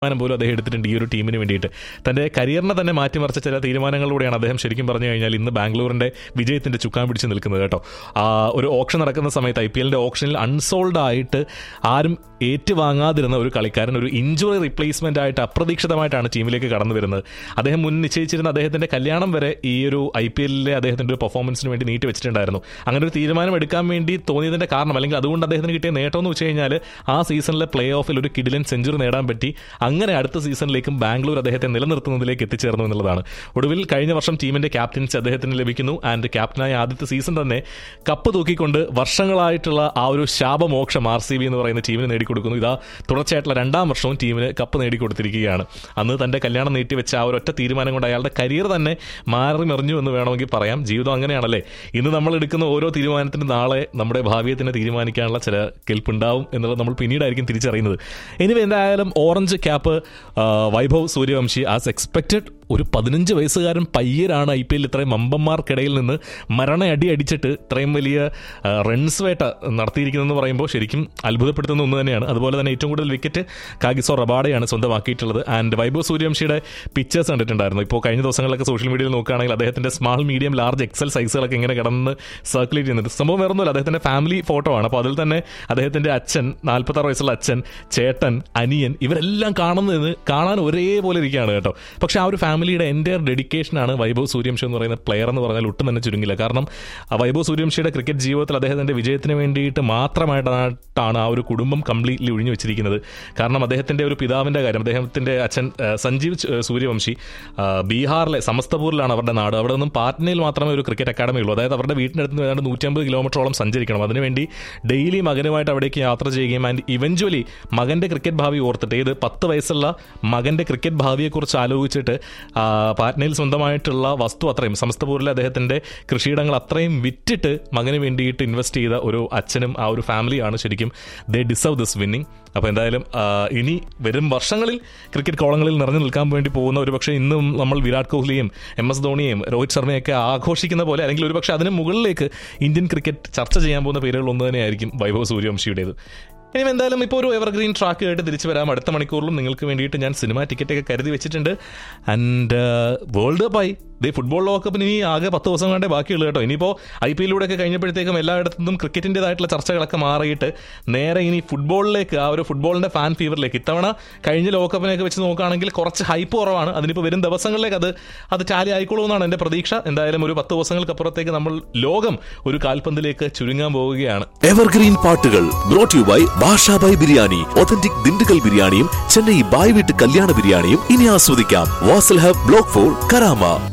തീരുമാനം പോലും അദ്ദേഹം എടുത്തിട്ടുണ്ട് ഈ ഒരു ടീമിന് വേണ്ടിയിട്ട് തന്റെ കരിയറിനെ തന്നെ മാറ്റിമറിച്ച ചില തീരുമാനങ്ങളിലൂടെയാണ് അദ്ദേഹം ശരിക്കും പറഞ്ഞു കഴിഞ്ഞാൽ ഇന്ന് ബാംഗ്ലൂരിന്റെ വിജയത്തിന്റെ ചുക്കാൻ പിടിച്ച് നിൽക്കുന്നത് കേട്ടോ ആ ഒരു ഓപ്ഷൻ നടക്കുന്ന സമയത്ത് ഐ പി എല്ലിന്റെ ഓപ്ഷനിൽ അൺസോൾഡ് ആയിട്ട് ആരും ഏറ്റുവാങ്ങാതിരുന്ന ഒരു കളിക്കാരൻ ഒരു ഇഞ്ചുറി റീപ്ലേസ്മെന്റ് ആയിട്ട് അപ്രതീക്ഷിതമായിട്ടാണ് ടീമിലേക്ക് കടന്നു വരുന്നത് അദ്ദേഹം മുൻ നിശ്ചയിച്ചിരുന്ന അദ്ദേഹത്തിന്റെ കല്യാണം വരെ ഈ ഒരു ഐ പി എല്ലിലെ അദ്ദേഹത്തിന്റെ ഒരു പെർഫോമൻസിന് വേണ്ടി നീട്ടി വെച്ചിട്ടുണ്ടായിരുന്നു അങ്ങനെ ഒരു തീരുമാനം എടുക്കാൻ വേണ്ടി തോന്നിയതിന്റെ കാരണം അല്ലെങ്കിൽ അതുകൊണ്ട് അദ്ദേഹത്തിന് കിട്ടിയ നേട്ടം എന്ന് വെച്ച് കഴിഞ്ഞാൽ ആ സീസണിലെ പ്ലേ ഓഫിൽ ഒരു കിഡിലൻ സെഞ്ചുറി നേടാൻ പറ്റി അങ്ങനെ അടുത്ത സീസണിലേക്കും ബാംഗ്ലൂർ അദ്ദേഹത്തെ നിലനിർത്തുന്നതിലേക്ക് എത്തിച്ചേർന്നു എന്നുള്ളതാണ് ഒടുവിൽ കഴിഞ്ഞ വർഷം ടീമിന്റെ ക്യാപ്റ്റൻസി അദ്ദേഹത്തിന് ലഭിക്കുന്നു ആൻഡ് ക്യാപ്റ്റനായ ആദ്യത്തെ സീസൺ തന്നെ കപ്പ് തൂക്കിക്കൊണ്ട് വർഷങ്ങളായിട്ടുള്ള ആ ഒരു ശാപമോക്ഷം ആർ സി ബി എന്ന് പറയുന്ന ടീമിന് നേടിക്കൊടുക്കുന്നു ഇതാ തുടർച്ചയായിട്ടുള്ള രണ്ടാം വർഷവും ടീമിന് കപ്പ് നേടിക്കൊടുത്തിരിക്കുകയാണ് അന്ന് തന്റെ കല്യാണം നീട്ടിവെച്ച ആ ഒരൊറ്റ തീരുമാനം കൊണ്ട് അയാളുടെ കരിയർ തന്നെ മാറി മറിഞ്ഞു എന്ന് വേണമെങ്കിൽ പറയാം ജീവിതം അങ്ങനെയാണല്ലേ ഇന്ന് നമ്മൾ എടുക്കുന്ന ഓരോ തീരുമാനത്തിന് നാളെ നമ്മുടെ ഭാവിയെ തന്നെ തീരുമാനിക്കാനുള്ള ചില കെൽപ്പുണ്ടാവും എന്നുള്ളത് നമ്മൾ പിന്നീടായിരിക്കും തിരിച്ചറിയുന്നത് എനിവേ എന്തായാലും orange cap Vaibhav Suryavanshi as expected ഒരു പതിനഞ്ച് വയസ്സുകാരൻ പയ്യരാണ് ഐ പി എല്ലിൽ ഇത്രയും മമ്പന്മാർക്കിടയിൽ നിന്ന് മരണ അടി അടിച്ചിട്ട് ഇത്രയും വലിയ റൺസ് വേട്ട നടത്തിയിരിക്കുന്നതെന്ന് പറയുമ്പോൾ ശരിക്കും അത്ഭുതപ്പെടുത്തുന്ന ഒന്ന് തന്നെയാണ് അതുപോലെ തന്നെ ഏറ്റവും കൂടുതൽ വിക്കറ്റ് കാഗിസോ റബാഡയാണ് സ്വന്തമാക്കിയിട്ടുള്ളത് ആൻഡ് വൈഭവ് സൂര്യവംശിയുടെ പിക്ചേഴ്സ് കണ്ടിട്ടുണ്ടായിരുന്നു ഇപ്പോൾ കഴിഞ്ഞ ദിവസങ്ങളിലൊക്കെ സോഷ്യൽ മീഡിയയിൽ നോക്കുകയാണെങ്കിൽ അദ്ദേഹത്തിന്റെ സ്മാൾ മീഡിയം ലാർജ് എക്സൽ സൈസുകളൊക്കെ ഇങ്ങനെ കിടന്ന് സർക്കുലേറ്റ് ചെയ്യുന്നുണ്ട് സംഭവം വേറൊന്നുമില്ല അദ്ദേഹത്തിന്റെ ഫാമിലി ഫോട്ടോ ആണ് അപ്പോൾ അതിൽ തന്നെ അദ്ദേഹത്തിന്റെ അച്ഛൻ നാൽപ്പത്താറ് വയസ്സുള്ള അച്ഛൻ ചേട്ടൻ അനിയൻ ഇവരെല്ലാം കാണുന്നത് കാണാൻ ഒരേപോലെ ഇരിക്കുകയാണ് കേട്ടോ പക്ഷെ ആ ഒരു ഫാമിലിയുടെ എൻ്റെ ഡെഡിക്കേഷനാണ് വൈഭവ് സൂര്യവംശി എന്ന് പറയുന്ന പ്ലെയർ എന്ന് പറഞ്ഞാൽ ഒട്ടും തന്നെ ചുരുങ്ങില്ല കാരണം ആ വൈഭവ് സൂര്യവംശിയുടെ ക്രിക്കറ്റ് ജീവിതത്തിൽ അദ്ദേഹത്തിന്റെ വിജയത്തിന് വേണ്ടിയിട്ട് മാത്രമായിട്ടാണ് ആ ഒരു കുടുംബം കംപ്ലീറ്റ്ലി ഒഴിഞ്ഞു വെച്ചിരിക്കുന്നത് കാരണം അദ്ദേഹത്തിന്റെ ഒരു പിതാവിന്റെ കാര്യം അദ്ദേഹത്തിന്റെ അച്ഛൻ ആ, സഞ്ജീവ് ച- സൂര്യവംശി ആ, ബീഹാറിലെ സമസ്തപൂരിലാണ് അവരുടെ നാട് അവിടെ നിന്നും പാറ്റ്നയിൽ മാത്രമേ ഒരു ക്രിക്കറ്റ് അക്കാഡമി ഉള്ളൂ അതായത് അവരുടെ വീട്ടിനടുത്ത് നിന്ന് ഏതാണ്ട് നൂറ്റമ്പത് കിലോമീറ്ററോളം സഞ്ചരിക്കണം അതിനുവേണ്ടി ഡെയിലി മകനുമായിട്ട് അവിടേക്ക് യാത്ര ചെയ്യുകയും ആൻഡ് ഇവഞ്ച്വലി മകന്റെ ക്രിക്കറ്റ് ഭാവി ഓർത്തിട്ട് ഏത് പത്ത് വയസ്സുള്ള മകന്റെ ക്രിക്കറ്റ് ഭാവിയെക്കുറിച്ച് ആലോചിച്ചിട്ട് ആ, പാറ്റ്നയിൽ സ്വന്തമായിട്ടുള്ള വസ്തു അത്രയും സമസ്തപൂരിലെ അദ്ദേഹത്തിന്റെ കൃഷിയിടങ്ങൾ അത്രയും വിറ്റിട്ട് മകന് വേണ്ടിയിട്ട് ഇൻവെസ്റ്റ് ചെയ്ത ഒരു അച്ഛനും ആ ഒരു ഫാമിലിയാണ് ശരിക്കും ദേ ഡിസർവ് ദിസ് വിന്നിങ് അപ്പോൾ എന്തായാലും ആ, ഇനി വരും വർഷങ്ങളിൽ ക്രിക്കറ്റ് കോളങ്ങളിൽ നിറഞ്ഞു നിൽക്കാൻ വേണ്ടി പോകുന്ന ഒരു പക്ഷേ ഇന്നും നമ്മൾ വിരാട് കോഹ്ലിയും എം എസ് ധോണിയെയും രോഹിത് ശർമ്മയൊക്കെ ആഘോഷിക്കുന്ന പോലെ അല്ലെങ്കിൽ ഒരുപക്ഷെ അതിന് മുകളിലേക്ക് ഇന്ത്യൻ ക്രിക്കറ്റ് ചർച്ച ചെയ്യാൻ പോകുന്ന പേരുകൾ ഒന്ന് തന്നെയായിരിക്കും വൈഭവ് സൂര്യവംശിയുടേത് ഇനി എന്തായാലും ഇപ്പോൾ ഒരു എവർഗ്രീൻ ട്രാക്ക് ആയിട്ട് തിരിച്ചു വരാം അടുത്ത മണിക്കൂറിലും നിങ്ങൾക്ക് വേണ്ടിയിട്ട് ഞാൻ സിനിമ ടിക്കറ്റൊക്കെ കരുതി വെച്ചിട്ടുണ്ട് ആൻഡ് വേൾഡ് കപ്പായി ദേ ഫുട്ബോൾ ലോകകപ്പിന് ഇനി ആകെ പത്ത് ദിവസം കണ്ടേ ബാക്കിയുള്ളൂ കേട്ടോ ഇനിയിപ്പോൾ ഐ പി എല്ലിലൂടെയൊക്കെ കഴിഞ്ഞപ്പോഴത്തേക്കും എല്ലായിടത്തും ക്രിക്കറ്റിൻ്റെതായിട്ടുള്ള ചർച്ചകളൊക്കെ മാറിയിട്ട് നേരെ ഇനി ഫുട്ബോളിലേക്ക് ആ ഒരു ഫുട്ബോളിന്റെ ഫാൻ ഫീവറിലേക്ക് ഇത്തവണ കഴിഞ്ഞ ലോകകപ്പിനെയൊക്കെ വെച്ച് നോക്കുകയാണെങ്കിൽ കുറച്ച് ഹൈപ്പ് കുറവാണ് അതിനിപ്പോൾ വരും ദിവസങ്ങളിലേക്ക് അത് അത് ടാലി ആയിക്കോളൂ എന്നാണ് എൻ്റെ പ്രതീക്ഷ എന്തായാലും ഒരു പത്ത് ദിവസങ്ങൾക്കപ്പുറത്തേക്ക് നമ്മൾ ലോകം ഒരു കാൽപന്തിലേക്ക് ചുരുങ്ങാൻ പോവുകയാണ് എവർഗ്രീൻ പാട്ടുകൾ brought you by Bashabhai biryani authentic Dindigul ബിരിയാണിയും ചെന്നൈ ബായ് വീട്ട് കല്യാണ ബിരിയാണിയും ഇനി ആസ്വദിക്കാം Wasl hub block four Karama